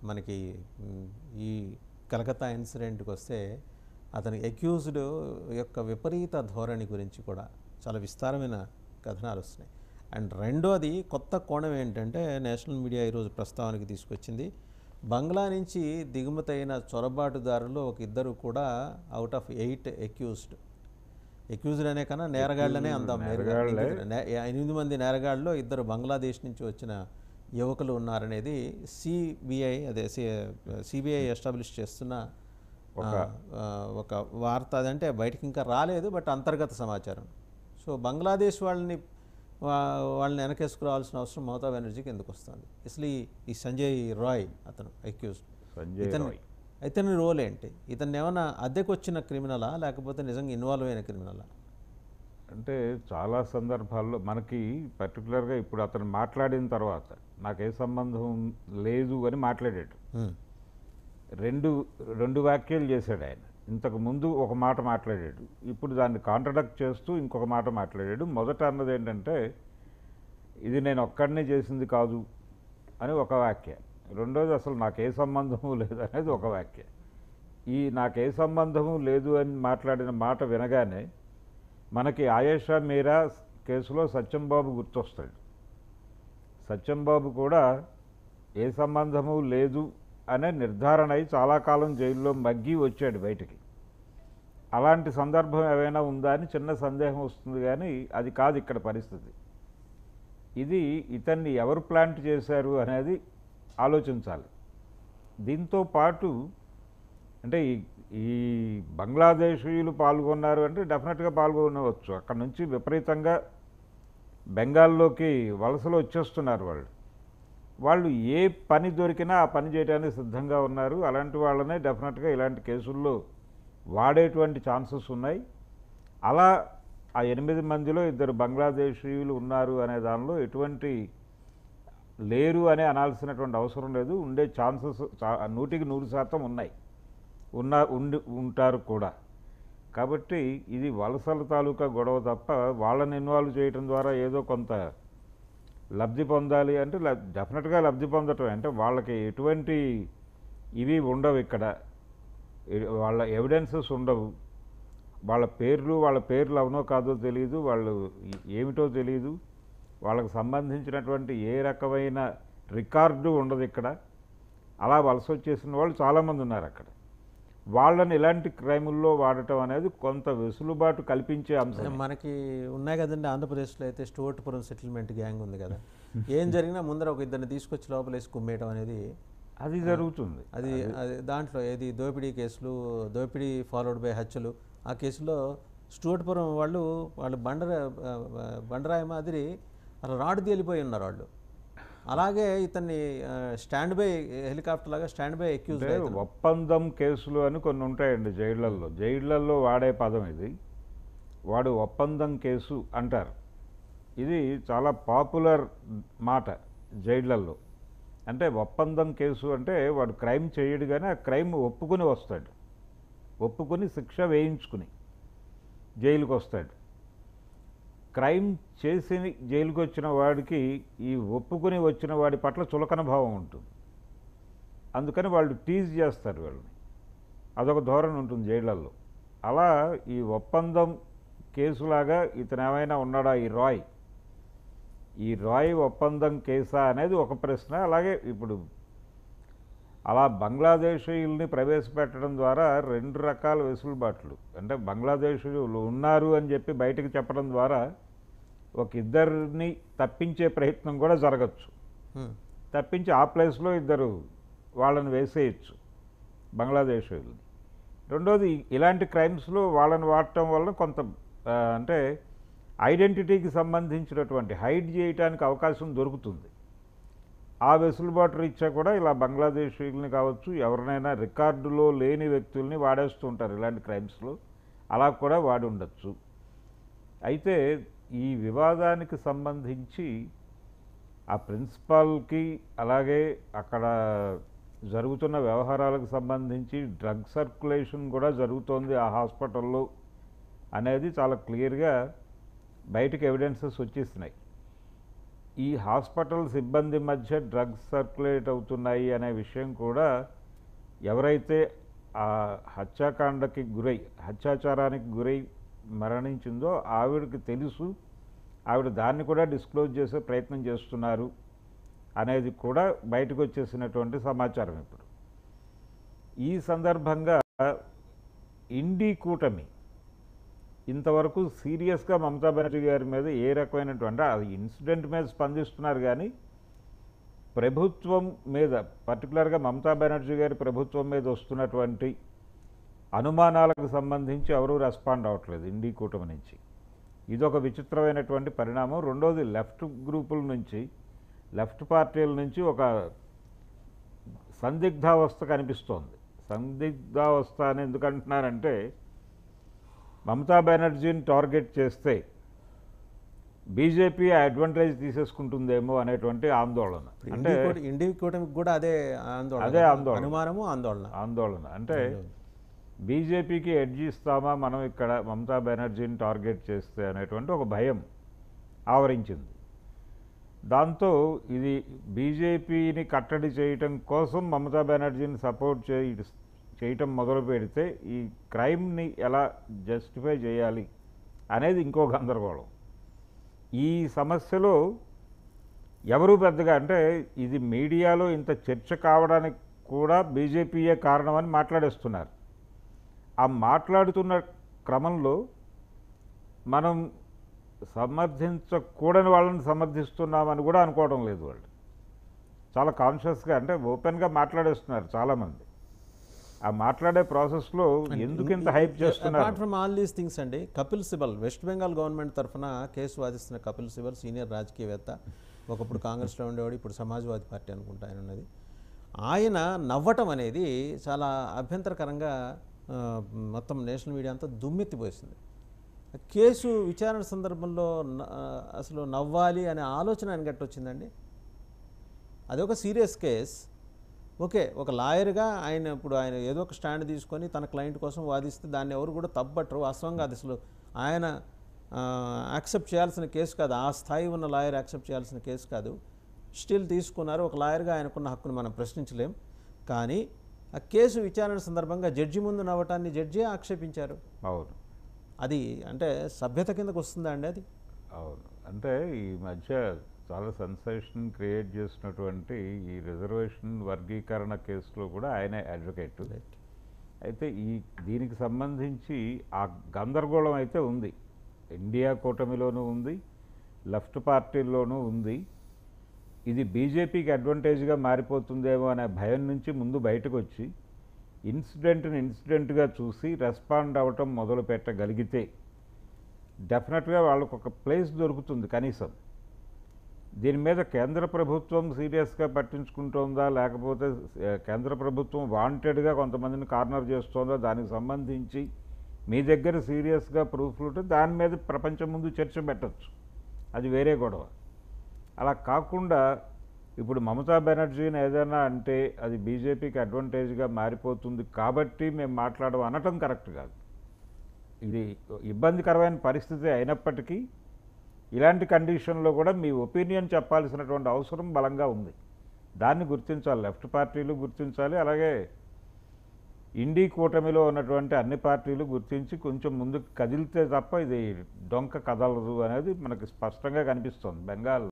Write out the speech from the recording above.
మనకి మ్, ఈ కలకత్తా ఇన్సిడెంట్కి వస్తే అతని అక్యూజ్డ్ యొక్క విపరీత ధోరణి గురించి కూడా చాలా విస్తారమైన కథనాలు వస్తున్నాయి అండ్ రెండోది కొత్త కోణం ఏంటంటే నేషనల్ మీడియా ఈరోజు ప్రస్తావనకి తీసుకొచ్చింది బంగ్లా నుంచి దిగుమతైన చొరబాటుదారులు ఒక ఇద్దరు కూడా out of eight accused accused అనే కన్నా నేరగాళ్ళనే అందాం నేరుగా. నేరగాళ్ళే. ఎందుకంటే నే- ఎనిమిది మంది నేరగాళ్ళలో ఇద్దరు బంగ్లాదేశ్ నుంచి వచ్చిన యువకులు ఉన్నారనేది సిబిఐ అదే సిబిఐ ఎస్టాబ్లిష్ చేస్తున్న ఆ, ఆ, ఒక వార్త అదంటే బయటికి ఇంకా రాలేదు బట్ అంతర్గత సమాచారం సో బంగ్లాదేశ్ వాళ్ళని వా- వాళ్ళని వెనకేసుకురావాల్సిన అవసరం మమతా బెనర్జీకి ఎందుకు వస్తుంది అసలు ఈ- ఈ సంజయ్ రాయ్ అతను అక్యూజ్డ్ సంజయ్ ఇతని రాయ్ ఇతని రోల్ ఏంటి ఇతన్ని ఏమైనా అద్దెకు వచ్చిన క్రిమినలా లేకపోతే నిజంగా ఇన్వాల్వ్ అయిన క్రిమినలా అంటే చాలా సందర్భాల్లో మనకి పర్టికులర్గా ఇప్పుడు అతను మాట్లాడిన తర్వాత నాకు ఏ సంబంధం లేదు అని మాట్లాడాడు రెండు రెండు వ్యాఖ్యలు చేశాడు ఆయన ఇంతకు ముందు ఒక మాట మాట్లాడాడు ఇప్పుడు దాన్ని కాంట్రడక్ట్ చేస్తూ ఇంకొక మాట మాట్లాడాడు మొదట అన్నది ఏంటంటే ఇది నేను ఒక్కడినే చేసింది కాదు అని ఒక వాక్య రెండోది అసలు నాకు ఏ సంబంధము లేదు అనేది ఒక వాక్య ఈ నాకు ఏ సంబంధము లేదు అని మాట్లాడిన మాట వినగానే మనకి ఆయేషా మీరా కేసులో సత్యంబాబు గుర్తొస్తాడు సత్యంబాబు కూడా ఏ సంబంధము లేదు అనే నిర్ధారణ అయి చాలా కాలం జైల్లో మగ్గి వచ్చాడు బయటికి అలాంటి సందర్భం ఏమైనా ఉందా అని చిన్న సందేహం వస్తుంది కానీ అది కాదు ఇక్కడ పరిస్థితి ఇది ఇతన్ని ఎవరు ప్లాంట్ చేశారు అనేది ఆలోచించాలి దీంతో పాటు అంటే ఈ ఈ బంగ్లాదేశీయులు పాల్గొన్నారు అంటే డెఫినెట్గా పాల్గొనవచ్చు అక్కడ నుంచి విపరీతంగా బెంగాల్లోకి వలసలు వచ్చేస్తున్నారు వాళ్ళు వాళ్ళు ఏ పని దొరికినా ఆ పని చేయడానికి సిద్ధంగా ఉన్నారు అలాంటి వాళ్ళనే డెఫినెట్గా ఇలాంటి కేసుల్లో వాడేటువంటి ఛాన్సెస్ ఉన్నాయి అలా ఆ ఎనిమిది మందిలో ఇద్దరు బంగ్లాదేశీయులు ఉన్నారు అనే దానిలో ఎటువంటి లేరు అని అనాల్సినటువంటి అవసరం లేదు ఉండే ఛాన్సెస్ చా- నూటికి నూరు శాతం ఉన్నాయి ఉన్న ఉండి ఉంటారు కూడా కాబట్టి ఇది వలసల తాలూకా గొడవ తప్ప వాళ్ళని ఇన్వాల్వ్ చేయడం ద్వారా ఏదో కొంత లబ్ధి పొందాలి అంటే లబ్- డెఫినెట్గా లబ్ధి పొందటం అంటే వాళ్ళకి ఎటువంటి ఇవి ఉండవు ఇక్కడ ఎ- వాళ్ళ ఎవిడెన్సెస్ ఉండవు వాళ్ళ పేర్లు వాళ్ళ పేర్లు అవునో కాదో తెలియదు వాళ్ళు ఈ- ఏమిటో తెలియదు వాళ్ళకి సంబంధించినటువంటి ఏ రకమైన రికార్డు ఉండదు ఇక్కడ అలా వలస వచ్చేసిన వాళ్ళు చాలామంది ఉన్నారు అక్కడ వాళ్ళని ఇలాంటి క్రైముల్లో వాడటం అనేది కొంత వెసులుబాటు కల్పించే అంశం మనకి ఉన్నాయి కదండి ఆంధ్రప్రదేశ్లో అయితే స్టోర్ట్పురం సెటిల్మెంట్ గ్యాంగ్ ఉంది కదా ఏం జరిగినా ముందర ఒక ఇద్దరిని తీసుకొచ్చి లోపలేసి కుమ్మేయడం అనేది అది జరుగుతుంది అది అది దాంట్లో ఏది దోపిడీ కేసులు దోపిడీ ఫాలోడ్ బై హత్యలు ఆ కేసులో స్టూవర్ట్పురం వాళ్ళు వాళ్ళు బండర ఆ, ఆ, బండరాయి మాదిరి అలా రాడ్ తేలిపోయి ఉన్నారు వాళ్ళు అలాగే ఇతన్ని స్టాండ్ బై హెలికాప్టర్ లాగా స్టాండ్ బై ఎక్యూజ్ అంటే ఒప్పందం కేసులు అని కొన్ని ఉంటాయండి జైళ్లల్లో జైళ్లల్లో వాడే పదం ఇది వాడు ఒప్పందం కేసు అంటారు ఇది చాలా పాపులర్ మాట జైళ్లల్లో అంటే ఒప్పందం కేసు అంటే వాడు క్రైమ్ చేయడు కానీ ఆ క్రైమ్ ఒప్పుకుని వస్తాడు ఒప్పుకుని శిక్ష వేయించుకుని జైలుకి వస్తాడు క్రైమ్ చేసి జైలుకి వచ్చిన వాడికి ఈ ఒప్పుకుని వచ్చిన వాడి పట్ల చులకన భావం ఉంటుంది అందుకని వాళ్ళు టీజ్ చేస్తారు వాళ్ళని అదొక ధోరణి ఉంటుంది జైళ్ళల్లో అలా ఈ ఒప్పందం కేసులాగా ఇతను ఏమైనా ఉన్నాడా ఈ రాయ్ ఈ రాయ్ ఒప్పందం కేసా అనేది ఒక ప్రశ్న అలాగే ఇప్పుడు అలా బంగ్లాదేశీయుల్ని ప్రవేశపెట్టడం ద్వారా రెండు రకాల వెసులుబాట్లు అంటే బంగ్లాదేశీయులు ఉన్నారు అని చెప్పి బయటకు చెప్పడం ద్వారా ఒక ఇద్దరిని తప్పించే ప్రయత్నం కూడా జరగచ్చు తప్పించి ఆ ప్లేస్లో ఇద్దరు వాళ్ళని వేసేయచ్చు బంగ్లాదేశీయుల్ని రెండోది ఇలాంటి క్రైమ్స్లో వాళ్ళని వాడటం వల్ల కొంత ఆ, అంటే ఐడెంటిటీకి సంబంధించినటువంటి హైడ్ చేయడానికి అవకాశం దొరుకుతుంది ఆ వెసులుబాటు రీత్యా కూడా ఇలా బంగ్లాదేశీయుల్ని కావచ్చు ఎవరినైనా రికార్డులో లేని వ్యక్తుల్ని వాడేస్తూ ఉంటారు ఇలాంటి క్రైమ్స్లో అలా కూడా వాడి ఉండొచ్చు అయితే ఈ వివాదానికి సంబంధించి ఆ ప్రిన్సిపాల్కి అలాగే అక్కడ జరుగుతున్న వ్యవహారాలకు సంబంధించి డ్రగ్ సర్క్యులేషన్ కూడా జరుగుతోంది ఆ హాస్పిటల్లో అనేది చాలా క్లియర్గా బయటకు ఎవిడెన్సెస్ వచ్చేసినాయి ఈ హాస్పిటల్ సిబ్బంది మధ్య డ్రగ్స్ సర్క్యులేట్ అవుతున్నాయి అనే విషయం కూడా ఎవరైతే ఆ హత్యాకాండకి గురై హత్యాచారానికి గురై మరణించిందో ఆవిడకి తెలుసు ఆవిడ దాన్ని కూడా డిస్క్లోజ్ చేసే ప్రయత్నం చేస్తున్నారు అనేది కూడా బయటకు వచ్చేసినటువంటి సమాచారం ఇప్పుడు ఈ సందర్భంగా ఇండి కూటమి ఇంతవరకు సీరియస్గా మమతా బెనర్జీ గారి మీద ఏ రకమైనటువంటి అది ఇన్సిడెంట్ మీద స్పందిస్తున్నారు కానీ ప్రభుత్వం మీద పర్టికులర్గా మమతా బెనర్జీ గారి ప్రభుత్వం మీద వస్తున్నటువంటి అనుమానాలకు సంబంధించి ఎవరూ రెస్పాండ్ అవ్వట్లేదు ఇండి కూటమి నుంచి ఇదొక విచిత్రమైనటువంటి పరిణామం రెండోది లెఫ్ట్ గ్రూపుల నుంచి లెఫ్ట్ పార్టీల నుంచి ఒక సందిగ్ధావస్థ కనిపిస్తోంది సందిగ్ధావస్థ అని ఎందుకు అంటున్నారంటే మమతా బెనర్జీని టార్గెట్ చేస్తే బీజేపీ అడ్వాంటేజ్ తీసేసుకుంటుందేమో అనేటువంటి ఆందోళన అంటే ఇండి కూట- ఇండి కూటమికి కూడా అదే ఆందోళన అదే ఆందోళన. అనుమానము ఆందోళన ఆందోళన అంటే బీజేపీకి ఎడ్జ్ ఇస్తామా మనం ఇక్కడ మమతా బెనర్జీని టార్గెట్ చేస్తే అనేటువంటి ఒక భయం ఆవరించింది దాంతో ఇది బీజేపీని కట్టడి చేయటం కోసం మమతా బెనర్జీని సపోర్ట్ చేయ చేయటం మొదలు పెడితే ఈ క్రైమ్ని ఎలా జస్టిఫై చేయాలి అనేది ఇంకో గందరగోళం ఈ సమస్యలో ఎవరు పెద్దగా అంటే ఇది మీడియాలో ఇంత చర్చ కావడానికి కూడా బీజేపీయే కారణమని మాట్లాడేస్తున్నారు ఆ మాట్లాడుతున్న క్రమంలో మనం సమర్థించకూడని వాళ్ళని సమర్థిస్తున్నామని కూడా అనుకోవడం లేదు వాళ్ళు చాలా కాన్షియస్గా అంటే ఓపెన్గా మాట్లాడేస్తున్నారు చాలామంది ఆ మాట్లాడే ప్రాసెస్లో ఎందుకు ఇంత హైప్ అపార్ట్ చేస్తున్నారు ఫ్రమ్ ఆల్ దీస్ థింగ్స్ అండి కపిల్ సిబల్ వెస్ట్ బెంగాల్ గవర్నమెంట్ తరఫున కేసు వాదిస్తున్న కపిల్ సిబల్ సీనియర్ రాజకీయవేత్త ఒకప్పుడు కాంగ్రెస్లో ఉండేవాడు ఇప్పుడు సమాజ్వాదీ పార్టీ అనుకుంటా ఆయన ఉన్నది ఆయన నవ్వటం అనేది చాలా అభ్యంతరకరంగా ఆ, మొత్తం నేషనల్ మీడియా అంతా దుమ్మెత్తిపోసింది కేసు విచారణ సందర్భంలో న- ఆ, అసలు నవ్వాలి అనే ఆలోచన ఆయన గట్టొచ్చిందండి అదొక సీరియస్ కేస్ ఓకే ఒక లాయర్గా ఆయన ఇప్పుడు ఆయన ఏదో ఒక స్టాండ్ తీసుకొని తన క్లయింట్ కోసం వాదిస్తే దాన్ని ఎవరు కూడా తప్పట్టరు వాస్తవంగా అది అసలు ఆయన యాక్సెప్ట్ చేయాల్సిన కేసు కాదు ఆ స్థాయి ఉన్న లాయర్ యాక్సెప్ట్ చేయాల్సిన కేసు కాదు స్టిల్ తీసుకున్నారు ఒక లాయర్గా ఆయనకున్న హక్కును మనం ప్రశ్నించలేం కానీ ఆ కేసు విచారణ సందర్భంగా జడ్జి ముందు నవ్వటాన్ని జడ్జి ఆక్షేపించారు అవును అది అంటే సభ్యత కిందకు వస్తుందా అండి అది అవును అంటే ఈ మధ్య చాలా సెన్సేషన్ క్రియేట్ చేసినటువంటి ఈ రిజర్వేషన్ వర్గీకరణ కేసులో కూడా ఆయనే అడ్వకేట్ అయితే ఈ దీనికి సంబంధించి ఆ గందరగోళం అయితే ఉంది ఇండియా కూటమిలోనూ ఉంది లెఫ్ట్ పార్టీల్లోనూ ఉంది ఇది బీజేపీకి అడ్వాంటేజ్గా మారిపోతుందేమో అనే భయం నుంచి ముందు బయటకు వచ్చి ఇన్సిడెంట్ని ఇన్సిడెంట్గా చూసి రెస్పాండ్ అవ్వటం మొదలు పెట్టగలిగితే డెఫినెట్గా వాళ్ళకు ఒక ప్లేస్ దొరుకుతుంది కనీసం దీని మీద కేంద్ర ప్రభుత్వం సీరియస్గా పట్టించుకుంటోందా లేకపోతే ఆ, కేంద్ర ప్రభుత్వం వాంటెడ్గా కొంతమందిని కార్నర్ చేస్తోందా దానికి సంబంధించి మీ దగ్గర సీరియస్గా ప్రూఫ్లు ఉంటే దాని మీద ప్రపంచం ముందు చర్చ పెట్టచ్చు అది వేరే గొడవ అలా కాకుండా ఇప్పుడు మమతా బెనర్జీని ఏదైనా అంటే అది బీజేపీకి అడ్వాంటేజ్గా మారిపోతుంది కాబట్టి మేము మాట్లాడడం అనటం కరెక్ట్ కాదు ఇది ఇబ్బందికరమైన పరిస్థితి అయినప్పటికీ ఇలాంటి కండిషన్లో కూడా మీ ఒపీనియన్ చెప్పాల్సినటువంటి అవసరం బలంగా ఉంది దాన్ని గుర్తించాలి లెఫ్ట్ పార్టీలు గుర్తించాలి అలాగే ఇండీ కూటమిలో ఉన్నటువంటి అన్ని పార్టీలు గుర్తించి కొంచెం ముందుకు కదిలితే తప్ప ఇది డొంక కదలదు అనేది మనకి స్పష్టంగా కనిపిస్తుంది బెంగాల్